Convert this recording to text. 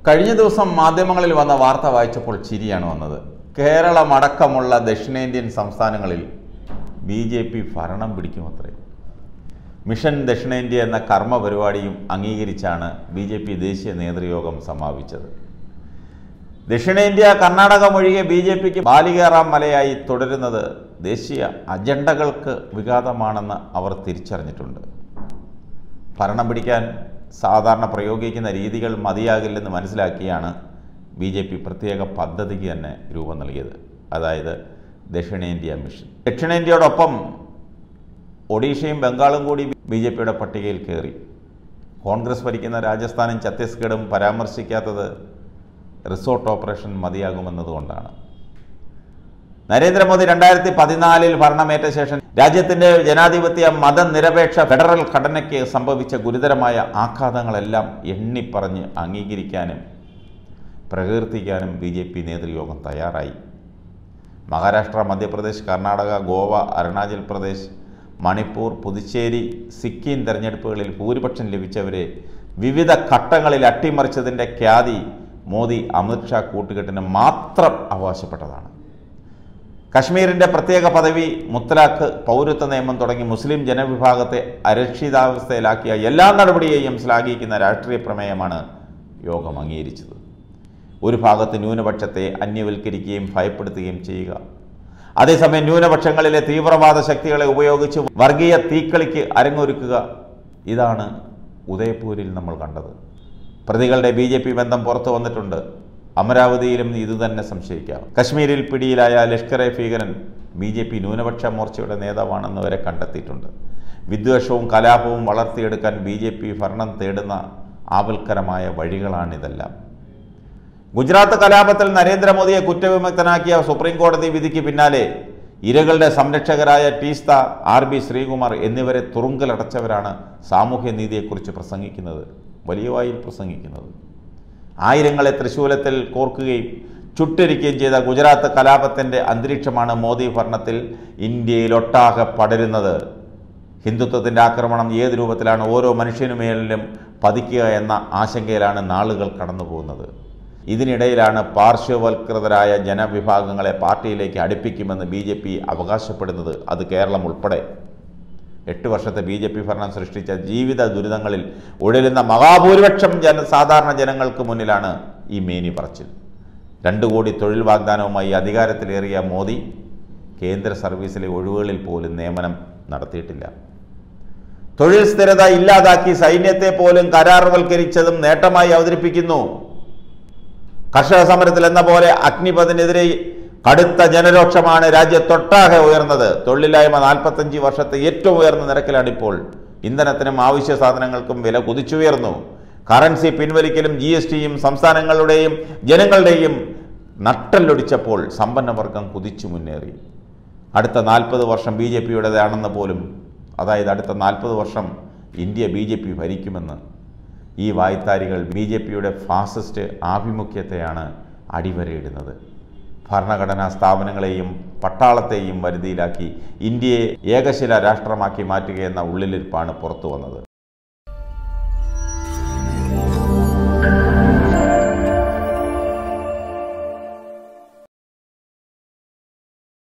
കഴിഞ്ഞ ദിവസം മാധ്യമങ്ങളിൽ വന്ന വാർത്ത വായിച്ചപ്പോൾ ചിരിയാണ് വന്നത് കേരളമടക്കമുള്ള ദക്ഷിണേന്ത്യൻ സംസ്ഥാനങ്ങളിൽ ബി ജെ പി ഭരണം പിടിക്കുമത്രേ മിഷൻ ദക്ഷിണേന്ത്യ എന്ന കർമ്മ പരിപാടിയും അംഗീകരിച്ചാണ് ബി ജെ പി ദേശീയ നേതൃയോഗം സമാപിച്ചത് ദക്ഷിണേന്ത്യ കർണാടകം ഒഴികെ ബി ജെ പിക്ക് ബാലികേറാം മലയായി തുടരുന്നത് ദേശീയ അജണ്ടകൾക്ക് വിഘാതമാണെന്ന് അവർ തിരിച്ചറിഞ്ഞിട്ടുണ്ട് ഭരണം പിടിക്കാൻ സാധാരണ പ്രയോഗിക്കുന്ന രീതികൾ മതിയാകില്ലെന്ന് മനസ്സിലാക്കിയാണ് ബി ജെ പി പ്രത്യേക പദ്ധതിക്ക് തന്നെ രൂപം നൽകിയത് അതായത് ദക്ഷിണേന്ത്യ മിഷൻ ദക്ഷിണേന്ത്യയോടൊപ്പം ഒഡീഷയും ബംഗാളും കൂടി ബി ജെ പിയുടെ പട്ടികയിൽ കയറി കോൺഗ്രസ് ഭരിക്കുന്ന രാജസ്ഥാനും ഛത്തീസ്ഗഡും പരാമർശിക്കാത്തത് റിസോർട്ട് ഓപ്പറേഷൻ മതിയാകുമെന്നതുകൊണ്ടാണ് നരേന്ദ്രമോദി രണ്ടായിരത്തി പതിനാലിൽ ഭരണമേറ്റ ശേഷം രാജ്യത്തിന്റെ ജനാധിപത്യ മതനിരപേക്ഷ ഫെഡറൽ ഘടനയ്ക്ക് സംഭവിച്ച ഗുരുതരമായ ആഘാതങ്ങളെല്ലാം എണ്ണിപ്പറഞ്ഞ് അംഗീകരിക്കാനും പ്രകീർത്തിക്കാനും ബി ജെ പി നേതൃയോഗം തയ്യാറായി മഹാരാഷ്ട്ര മധ്യപ്രദേശ് കർണാടക ഗോവ അരുണാചൽ പ്രദേശ് മണിപ്പൂർ പുതുച്ചേരി സിക്കിം തെരഞ്ഞെടുപ്പുകളിൽ ഭൂരിപക്ഷം ലഭിച്ചവരെ വിവിധ ഘട്ടങ്ങളിൽ അട്ടിമറിച്ചതിൻ്റെ ഖ്യാതി മോദി അമിത്ഷാ കൂട്ടുകെട്ടിന് മാത്രം അവകാശപ്പെട്ടതാണ് കശ്മീരിൻ്റെ പ്രത്യേക പദവി മുത്തലാഖ് പൗരത്വ നിയമം തുടങ്ങി മുസ്ലിം ജനവിഭാഗത്തെ അരക്ഷിതാവസ്ഥയിലാക്കിയ എല്ലാ നടപടിയെയും ശ്ലാഘിക്കുന്ന രാഷ്ട്രീയ പ്രമേയമാണ് യോഗം അംഗീകരിച്ചത് ഒരു ഭാഗത്ത് ന്യൂനപക്ഷത്തെ അന്യവൽക്കരിക്കുകയും ഭയപ്പെടുത്തുകയും ചെയ്യുക അതേസമയം ന്യൂനപക്ഷങ്ങളിലെ തീവ്രവാദ ശക്തികളെ ഉപയോഗിച്ച് വർഗീയ തീക്കളിക്ക് അരങ്ങൊരുക്കുക ഇതാണ് ഉദയപൂരിൽ നമ്മൾ കണ്ടത് പ്രതികളുടെ ബി ജെ പി ബന്ധം പുറത്തു വന്നിട്ടുണ്ട് അമരാവതിയിലും ഇതുതന്നെ സംശയിക്കാം കശ്മീരിൽ പിടിയിലായ ലഷ്കർ എ ഭീകരൻ ബി ജെ പി ന്യൂനപക്ഷ മോർച്ചയുടെ നേതാവാണെന്ന് വരെ കണ്ടെത്തിയിട്ടുണ്ട് വിദ്വേഷവും കലാപവും വളർത്തിയെടുക്കാൻ ബി ജെ പി ഭരണം തേടുന്ന ആപൽക്കരമായ വഴികളാണിതെല്ലാം ഗുജറാത്ത് കലാപത്തിൽ നരേന്ദ്രമോദിയെ കുറ്റവിമുക്തനാക്കിയ സുപ്രീം കോടതി വിധിക്ക് പിന്നാലെ ഇരകളുടെ സംരക്ഷകരായ ടീസ്ത ആർ ബി ശ്രീകുമാർ എന്നിവരെ തുറുങ്കലടച്ചവരാണ് സാമൂഹ്യനീതിയെക്കുറിച്ച് പ്രസംഗിക്കുന്നത് വലിയ വായിൽ പ്രസംഗിക്കുന്നത് ആയിരങ്ങളെ തൃശൂലത്തിൽ കോർക്കുകയും ചുട്ടരിക്കുകയും ചെയ്ത ഗുജറാത്ത് കലാപത്തിൻ്റെ അന്തരീക്ഷമാണ് മോദി ഭരണത്തിൽ ഇന്ത്യയിലൊട്ടാകെ പടരുന്നത് ഹിന്ദുത്വത്തിൻ്റെ ആക്രമണം ഏത് രൂപത്തിലാണ് ഓരോ മനുഷ്യനുമേലും പതിക്കുക എന്ന ആശങ്കയിലാണ് നാളുകൾ കടന്നു പോകുന്നത് ഇതിനിടയിലാണ് പാർശ്വവൽകൃതരായ ജനവിഭാഗങ്ങളെ പാർട്ടിയിലേക്ക് അടുപ്പിക്കുമെന്ന് ബി ജെ പി അവകാശപ്പെടുന്നത് അത് കേരളം ഉൾപ്പെടെ എട്ട് വർഷത്തെ ബി ജെ പി ഭരണം സൃഷ്ടിച്ച ജീവിത ദുരിതങ്ങളിൽ ഉഴലുന്ന മഹാഭൂരിപക്ഷം ജന സാധാരണ ജനങ്ങൾക്ക് മുന്നിലാണ് ഈ മേനി പറച്ചിൽ രണ്ടു കോടി തൊഴിൽ വാഗ്ദാനവുമായി അധികാരത്തിലേറിയ മോദി കേന്ദ്ര സർവീസിലെ ഒഴിവുകളിൽ പോലും നിയമനം നടത്തിയിട്ടില്ല തൊഴിൽ സ്ഥിരത ഇല്ലാതാക്കി സൈന്യത്തെ പോലും കരാർവൽക്കരിച്ചതും നേട്ടമായി അവതരിപ്പിക്കുന്നു കർഷക സമരത്തിൽ എന്ന പോലെ അഗ്നിപഥിനെതിരെ കടുത്ത ജനരോക്ഷമാണ് രാജ്യത്തൊട്ടാകെ ഉയർന്നത് തൊഴിലില്ലായ്മ നാൽപ്പത്തഞ്ച് വർഷത്തെ ഏറ്റവും ഉയർന്ന നിരക്കിലാണ് ഇപ്പോൾ ഇന്ധനത്തിനും ആവശ്യ സാധനങ്ങൾക്കും വില കുതിച്ചുയർന്നു കറൻസി പിൻവലിക്കലും ജി എസ് ടിയും സംസ്ഥാനങ്ങളുടെയും ജനങ്ങളുടെയും നട്ടല്ലൊടിച്ചപ്പോൾ സമ്പന്നവർഗം കുതിച്ചു മുന്നേറി അടുത്ത നാൽപ്പത് വർഷം ബി ജെ പിയുടേതാണെന്ന് പോലും അതായത് അടുത്ത നാൽപ്പത് വർഷം ഇന്ത്യ ബി ജെ പി ഭരിക്കുമെന്ന് ഈ വായ്ത്താരികൾ ബി ജെ പിയുടെ ഫാസിസ്റ്റ് ആഭിമുഖ്യത്തെയാണ് അടിവരയിടുന്നത് ഭരണഘടനാ സ്ഥാപനങ്ങളെയും പട്ടാളത്തെയും വരുതിയിലാക്കി ഇന്ത്യയെ ഏകശില രാഷ്ട്രമാക്കി മാറ്റുകയെന്ന ഉള്ളിലിരിപ്പാണ് പുറത്തു വന്നത്